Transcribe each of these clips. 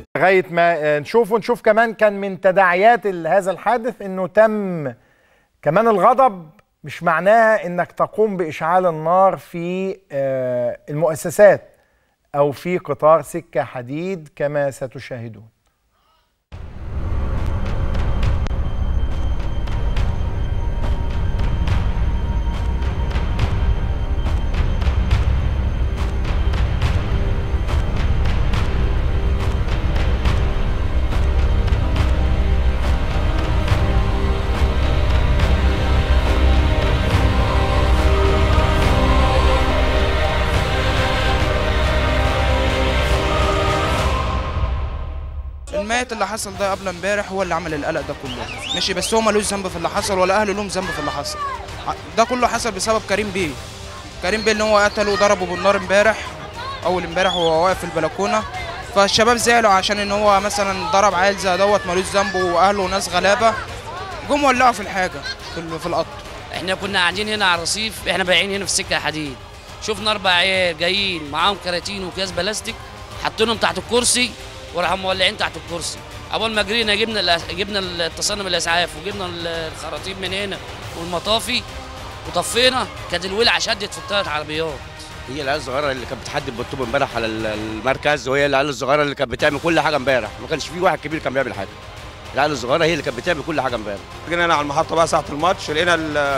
لغايه ما نشوف ونشوف كمان كان من تداعيات هذا الحادث انه تم كمان الغضب مش معناها انك تقوم باشعال النار في المؤسسات او في قطار سكه حديد كما ستشاهدون المات اللي حصل ده قبل امبارح هو اللي عمل القلق ده كله ماشي بس هو ملوش ذنب في اللي حصل ولا اهله لهم ذنب في اللي حصل ده كله حصل بسبب كريم بيه كريم بيه اللي هو قتله وضربه بالنار امبارح اول امبارح وهو واقف في البلكونه فالشباب زعلوا عشان ان هو مثلا ضرب عيل زي دوت ملوش ذنب واهله ناس غلابه جم ولعوا في الحاجه في, في القطر احنا كنا قاعدين هنا على الرصيف احنا بايعين هنا في السكه حديد شفنا اربع عيال جايين معاهم كراتين وكاس بلاستيك حاطينهم تحت الكرسي وراحوا مولعين تحت الكرسي اول ما جرينا جبنا الأس... جبنا اتصلنا بالاسعاف وجبنا الخراطيم من هنا والمطافي وطفينا كانت الولعه شدت في الثلاث عربيات هي العيال الصغيره اللي كانت بتحدد بالطوب امبارح على المركز وهي العيال الصغيره اللي كانت بتعمل كل حاجه امبارح ما كانش في واحد كبير كان بيعمل حاجه العيال الصغيره هي اللي كانت بتعمل كل حاجه امبارح جينا هنا على المحطه بقى ساعه الماتش لقينا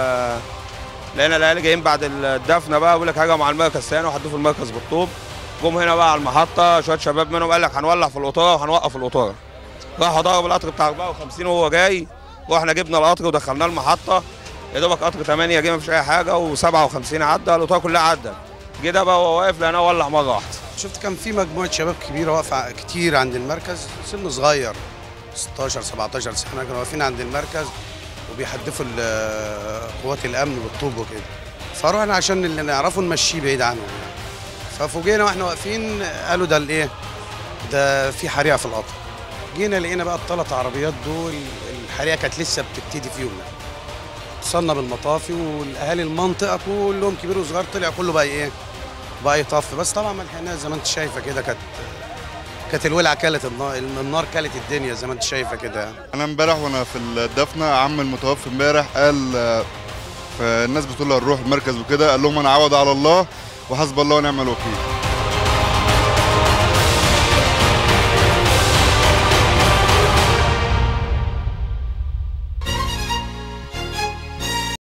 لقينا العيال جايين بعد الدفنه بقى بيقول لك هاجموا على المركز ثاني وحدفوا في المركز بالطوب جم هنا بقى على المحطه شويه شباب منهم قال لك هنولع في القطاره وهنوقف القطاره راحوا ضربوا القطر بتاع 54 وهو جاي واحنا جبنا القطر ودخلناه المحطه يا دوبك قطر 8 جه مفيش اي حاجه و57 عدى القطاره كلها عدت جه ده بقى وهو واقف لقيناه ولع مره واحده شفت كان في مجموعه شباب كبيره واقفه كتير عند المركز سن صغير 16 17 سنه كانوا واقفين عند المركز وبيحدفوا قوات الامن بالطوب وكده فروحنا عشان اللي نعرفه نمشيه بعيد عنهم يعني ففوجئنا واحنا واقفين قالوا ده الايه ده في حريقه في القطر جينا لقينا بقى الثلاث عربيات دول الحريقه كانت لسه بتبتدي فيهم اتصلنا بالمطافي والاهالي المنطقه كلهم كبير وصغير طلع كله بقى ايه بقى يطفي بس طبعا ما لحقناش زي ما انت شايفه كده كانت كانت الولعه كلت النار النار كلت الدنيا زي ما انت شايفه كده انا امبارح وانا في الدفنه عم المتوفي امبارح قال الناس بتقول له هنروح المركز وكده قال لهم انا عوض على الله وحسب الله ونعم الوكيل